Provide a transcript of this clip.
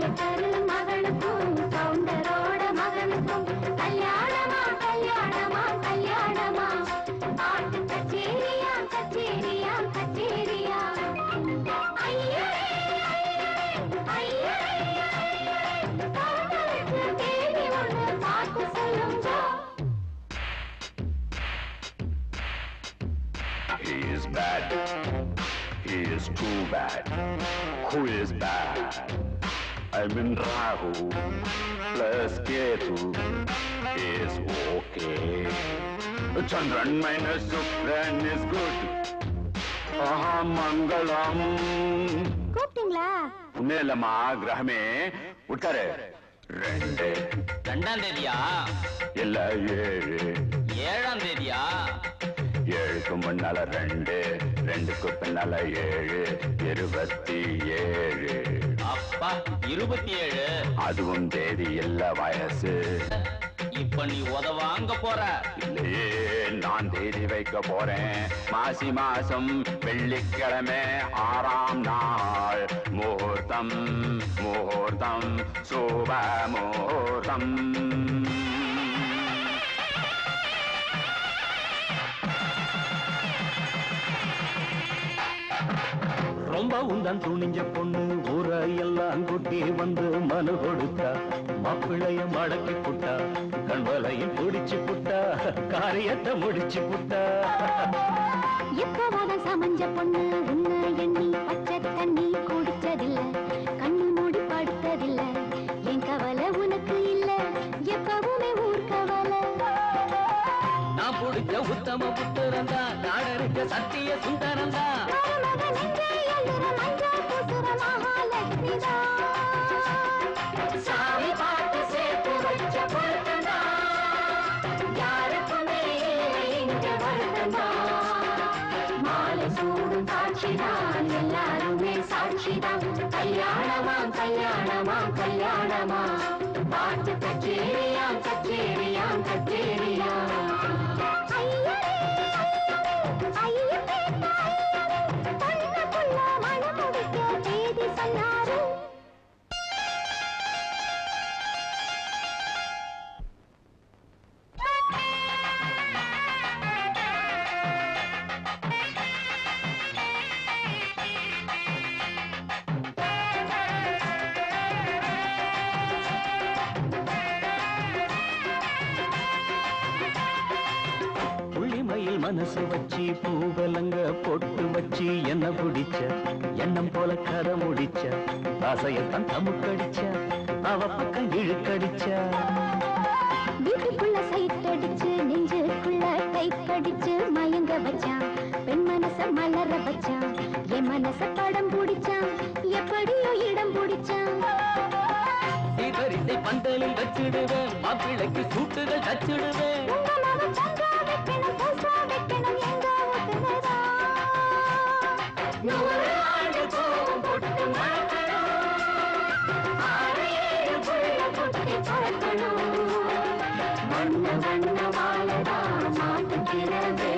Collector மகளுக்கும் கவுண்டரோட மகனுக்கும் கல்யாணமா கல்யாணமா கல்யாணமா பாட்டு கச்சேரியா கச்சேரியா கச்சேரியா ஐயரே ஐயரே கவுண்டருக்கு தேடி ஒன்று பாட்டு சொல்லுங்க He is bad. He is too bad. Who is bad? I mean Rahu plus Ketu is okay. Chandran minus Shukran is good. Aha Mangalam. கூப்பிட்டீங்களா உன்னேலம்மா கிரகமே உட்காரு ரெண்டு ரெண்டாம் தேதியா இல்ல ஏழு ஏழாம் தேதியா ஏழுக்கு முன்னால ரெண்டு ரெண்டுக்கு பின்னால ஏழு இருபத்தி ஏழு அப்பா இருபத்தி ஏழு அதுவும் தேதி இல்ல வயசு இப்ப நீ உதவாங்க போற இல்லையே நான் தேதி வைக்க போறேன் மாசி மாசம் வெள்ளிக்கிழமை ஆறாம் நாள் முகூர்த்தம் முகூர்த்தம் சுப முகூர்த்தம் ரொம்ப உந்தான் துணிஞ்ச பொண்ணு ஊரை எல்லாம் கூட்டி வந்து மனு கொடுத்தா மாப்பிள்ளைய மடக்கி புட்டா கண்வலையில் பிடிச்சு புட்டா காரியத்தை முடிச்சு புட்டா எப்பவாத சமஞ்ச பொண்ணு உன்னை எண்ணி பச்சை தண்ணி குடிச்சதில்ல கண்ணு மூடி படுத்ததில்ல என் கவலை உனக்கு இல்ல எப்பவுமே ஊர் கவலை நான் பிடிச்ச உத்தம புத்திரந்தா நாடறிஞ்ச சத்திய சுந்தரந்தா மருமக நெஞ்சை எழுற மஞ்சள் பூசுற மகாலட்சுமிதான். சாமி பார்த்து சேர்த்து வச்ச பொருத்தம்தான். யாருக்குமே இல்லை இங்க வருத்தம்தான். மாலை சூடும் காட்சிதான் எல்லாருமே சாட்சிதான் கல்யாணமாம் கல்யாணமாம் கல்யாணமா பாட்டு கச்சேரியாம் கச்சேரியாம் கச்சேரியாம் ஐயரே ஐயரே பொண்ணுக்குள்ள மனம் முடிக்க தேதி சொன்னாரு புள்ளிமயில் மனசு வச்சு பூவலங்க பொட்டு வச்சு என்ன பிடிச்ச எண்ணம் போல கதை முடிச்ச ஆசையத்தான் தமுக்கடிச்ச அவ பக்கம் இழுக்கடிச்ச வீட்டுக்குள்ள சைட் அடிச்சு நெஞ்சுக்குள்ள டைப் அடிச்சு மயங்க வச்சான் பெண் மனச மலர வச்சான் என் மனச படம் பிடிச்சான் எப்படியோ இடம் பிடிச்சான் சீதரிசை பந்தலில் வச்சிடுவேன் மாப்பிள்ளைக்கு சூட்டுகள் தச்சிடுவேன் உங்க மகன் சங்கா வைக்கணும் பூசா வைக்கணும் எங்க ஒத்துனதா நூறு ஆண்டு போகும் பொட்டு மணக்கணும் ஆறு ஏழு புள்ள குட்டி பறக்கணும் வண்ண வண்ண வாழதான் மாட்டுக்கிறது